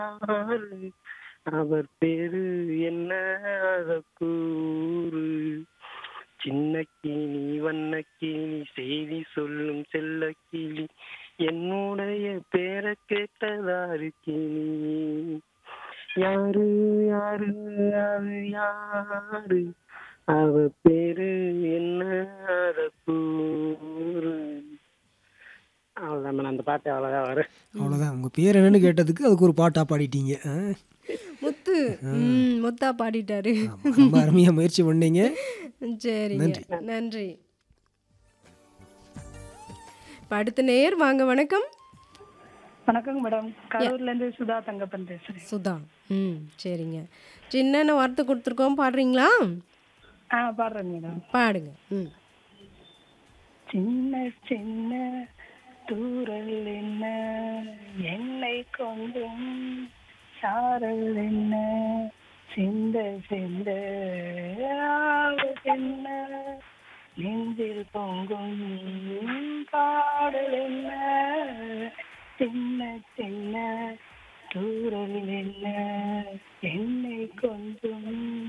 யாரு அவர் பேரு என்ன அத கூறு சின்ன கிளி வண்ண கிளி செய்தி சொல்லும் செல்ல கிளி என்னுடைய பேரை கேட்டதாரு கிளி யாரு யாரு யாரு யாரு அவ பேரு என்ன அத கூறு அவ்வளவுதான் மேடம் அந்த பாட்டு அவ்வளவுதான் வரும் அவ்வளோதான் உங்கள் பேர் என்னன்னு கேட்டதுக்கு அதுக்கு ஒரு பாட்டாக பாடிட்டீங்க ஆ? முத்து ம் முத்தா பாடிட்டாரு ஆமா, ரொம்ப அருமையாக முயற்சி பண்ணீங்க சரிங்க நன்றி இப்ப அடுத்த நேயர் வாங்க வணக்கம் வணக்கங்க மேடம் கரூர்ல இருந்து சுதா தங்கப்பன் பேசுறேன் சுதா ம் சரிங்க சின்ன வார்த்தை கொடுத்துருக்கோம் பாடுறீங்களா ஆ பாடுறேன் மேடம் பாடுங்க ம் சின்ன சின்ன தூரல் என்ன என்னை கொண்டும் சாரல் என்ன சிந்த சிந்த ஆவல் என்ன நெஞ்சில் பொங்கும் பாடல் என்ன சின்ன சின்ன தூரல் என்ன என்னை கொஞ்சம்